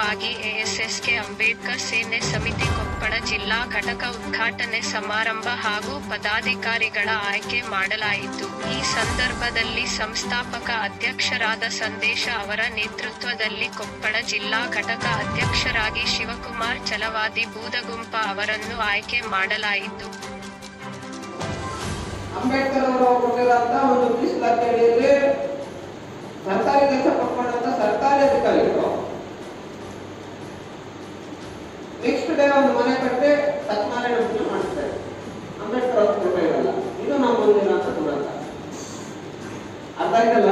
ಅಂಗವಾಗಿ ಎಎಸ್ಎಸ್ಕೆ ಅಂಬೇಡ್ಕರ್ ಸೇನೆ ಸಮಿತಿ ಕೊಪ್ಪಳ ಜಿಲ್ಲಾ ಘಟಕ ಉದ್ಘಾಟನೆ ಸಮಾರಂಭ ಹಾಗೂ ಪದಾಧಿಕಾರಿಗಳ ಆಯ್ಕೆ ಮಾಡಲಾಯಿತು ಈ ಸಂದರ್ಭದಲ್ಲಿ ಸಂಸ್ಥಾಪಕ ಅಧ್ಯಕ್ಷರಾದ ಸಂದೇಶ ಅವರ ನೇತೃತ್ವದಲ್ಲಿ ಕೊಪ್ಪಳ ಜಿಲ್ಲಾ ಘಟಕ ಅಧ್ಯಕ್ಷರಾಗಿ ಶಿವಕುಮಾರ್ ಚಲವಾದಿ ಬೂದಗುಂಪ ಅವರನ್ನು ಆಯ್ಕೆ ಮಾಡಲಾಯಿತು ಅಂಬೇಡ್ಕರ್ ಅವರು ಕೊಟ್ಟಿರೋಂತ ಒಂದು ಮೀಸಲಾತಿ ಅಡಿಯಲ್ಲಿ ಸರ್ಕಾರಿ ಕೆಲಸ ಪಡ್ಕೊಂಡಂತ ಸರ್ಕಾರಿ ಅಧಿಕಾರಿಗಳು ನೆಕ್ಸ್ಟ್ ಡೇ ಒಂದು ಮನೆ ಕಟ್ಟಿ ಸತ್ಯನಾರಾಯಣ ಪೂಜೆ ಮಾಡ್ತಾರೆ ಅಂಬೇಡ್ಕರ್ ಅವ್ರ ಫೋಟೋ ಇರಲ್ಲ ಇದು ನಮ್ಮ ಮುಂದಿನ ಅಂತ ದುರಂತ ಅರ್ಥ ಆಯ್ತಲ್ಲ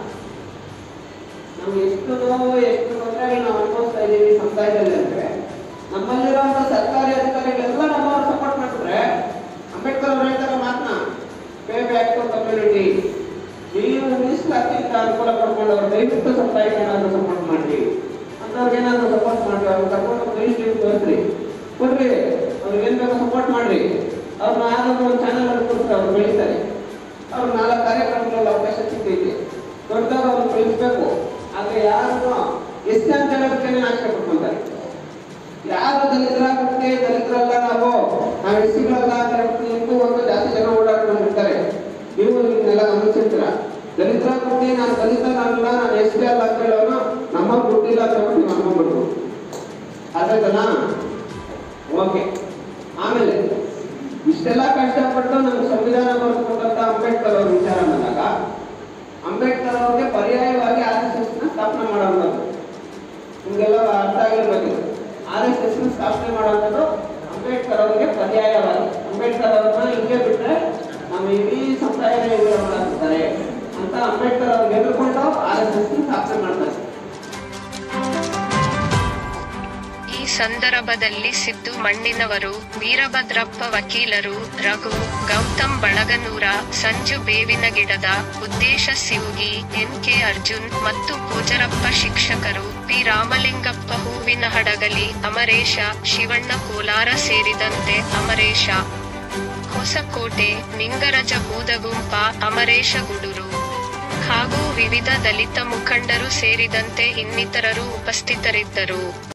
ನಮ್ಗೆ ಎಷ್ಟು ನೋವು ಎಷ್ಟು ತೊಂದರೆ ನಾವು ಅನುಭವಿಸ್ತಾ ಇದ್ದೀವಿ ಸಮುದಾಯದಲ್ಲಿ ಅಂದ್ರೆ ನಮ್ಮಲ್ಲಿರುವಂತ ಸರ್ಕಾರಿ ಅಧಿಕಾರಿಗಳೆಲ್ಲ ನಮ್ಮವ್ರು ಸಪೋರ್ಟ್ ಮಾಡಿದ್ರೆ ಅಂಬೇಡ್ಕರ್ ಅವರು ಹೇಳ್ತಾರೆ ಮಾತನ್ನ ಪೇ ಬ್ಯಾಕ್ ಟು ಕಮ್ಯುನಿಟಿ ನೀವು ಮೀಸಲಾತಿಯಿಂದ ಅನುಕೂಲ ಪಡ್ಕೊಂಡವ್ರು ದಯವಿಟ್ಟು ಸಮುದಾಯಕ್ಕೆ ಏನಾದ್ರು ಸಪೋರ್ಟ್ ಮಾಡ್ರಿ ಅಂತವ್ರಿಗೆ ಏನಾದ್ರು ಸಪೋರ್ಟ್ ಮಾಡ್ರಿ ಅವ್ರು ಕರ್ಕೊಂಡು ರಿಜಿಸ್ಟ್ರಿ ತೋರಿಸ್ರಿ ಕೊಡ್ರಿ ಅವ್ರಿಗೆ ಏನ್ ಬೇಕೋ ಸಪೋರ್ಟ್ ಮಾಡ್ರಿ ಅವ್ರನ್ನ ಯಾವ್ದಾದ್ರು ಒಂದು ಚಾನಲ್ ಅಲ್ಲಿ ಕೊಡ್ತಾರೆ ಅವ್ರು ಬೆಳೀತಾರೆ ಅವ್ರು ನಾಲ್ಕು ಕಾರ್ಯಕ್ರಮಗಳಲ್ಲಿ ಅವಕಾಶ ಸಿಕ್ಕೈತಿ ದೊಡ್ಡದಾಗ ಅವ್ರು ಬೆಳೆಸ್ಬೇಕು ಆದ್ರೆ ಯಾರು ಎಷ್ಟು ಅಂತ ಹೇಳೋದಕ್ಕೆ ಆಶೆ ಪಡ್ಕೊಂತಾರೆ ಯಾರು ದಲಿತರಾಗುತ್ತೆ ದಲಿತರಲ್ಲ ನಾವು ನಾವು ಎಸ್ಸಿಗಳಲ್ಲ ಅಂತ ಹೇಳ್ಬಿಟ್ಟು ನಿಮಗೂ ಒಂದು ಜಾಸ್ತಿ ಜನ ಓಡಾಡ್ಕೊಂಡಿರ್ತಾರೆ ನೀವು ಇದನ್ನೆಲ್ಲ ಗಮನಿಸಿರ್ತೀರ ದಲಿತರಾಗುತ್ತೆ ನಾನು ದಲಿತ ನಾನಲ್ಲ ನಾನು ಎಸ್ ಅಲ್ಲ ಅಂತ ಹೇಳೋನು ನಮ್ಮ ದುಡ್ಡಿಲ್ಲ ಅಂತ ಹೇಳ್ಬಿಟ್ಟು ನೀವು ಅನ್ಕೊಂಡ್ಬಿಟ್ರು ಅದಾಯ್ತಲ್ಲ ಓಕೆ ಆಮೇಲೆ ಇಷ್ಟೆಲ್ಲ ಕಷ್ಟಪಟ್ಟು ನಮ್ಗೆ ಸಂವಿಧಾನ ಬರೆದುಕೊಂಡಂತ ಅಂಬೇಡ್ಕರ್ ಅವ್ರ ವಿಚಾರ ಬಂದಾಗ ಅಂಬೇಡ್ಕರ್ ಅವ್ರಿಗೆ ಪರ್ಯಾಯವಾಗಿ ಆರ್ ಎಸ್ ಎಸ್ ನ ಸ್ಥಾಪನೆ ಮಾಡುವಂಥದ್ದು ನಿಮಗೆಲ್ಲ ಅರ್ಥ ಆಗಿರ್ಬೇಕು ಆರ್ ಎಸ್ ಎಸ್ ನ ಸ್ಥಾಪನೆ ಮಾಡುವಂಥದ್ದು ಅಂಬೇಡ್ಕರ್ ಅವರಿಗೆ ಪರ್ಯಾಯವಾಗಿ ಅಂಬೇಡ್ಕರ್ ಅವ್ರನ್ನ ಹಿಂಗೆ ಬಿಟ್ರೆ ನಮ್ಮ ಇಡೀ ಸಂಪ್ರದಾಯನೇ ಇವರು ಮಾಡ್ತಾರೆ ಅಂತ ಅಂಬೇಡ್ಕರ್ ಅವ್ರಿಗೆ ಎದುರ್ಕೊಂಡು ಆರ್ ಎಸ್ ಎಸ್ ನ ಸ್ಥಾಪನೆ ಮಾಡ್ತಾರೆ ಈ ಸಂದರ್ಭದಲ್ಲಿ ಸಿದ್ದು ಮಣ್ಣಿನವರು ವೀರಭದ್ರಪ್ಪ ವಕೀಲರು ರಘು ಗೌತಮ್ ಬಳಗನೂರ ಸಂಜು ಬೇವಿನ ಗಿಡದ ಉದ್ದೇಶ ಸಿವುಗಿ ಎನ್ ಕೆ ಅರ್ಜುನ್ ಮತ್ತು ಪೂಜರಪ್ಪ ಶಿಕ್ಷಕರು ಪಿ ರಾಮಲಿಂಗಪ್ಪ ಹೂವಿನ ಹಡಗಲಿ ಅಮರೇಶ ಶಿವಣ್ಣ ಕೋಲಾರ ಸೇರಿದಂತೆ ಅಮರೇಶ ಹೊಸಕೋಟೆ ನಿಂಗರಜ ಬೂದಗುಂಪ ಅಮರೇಶ ಗುಡೂರು ಹಾಗೂ ವಿವಿಧ ದಲಿತ ಮುಖಂಡರು ಸೇರಿದಂತೆ ಇನ್ನಿತರರು ಉಪಸ್ಥಿತರಿದ್ದರು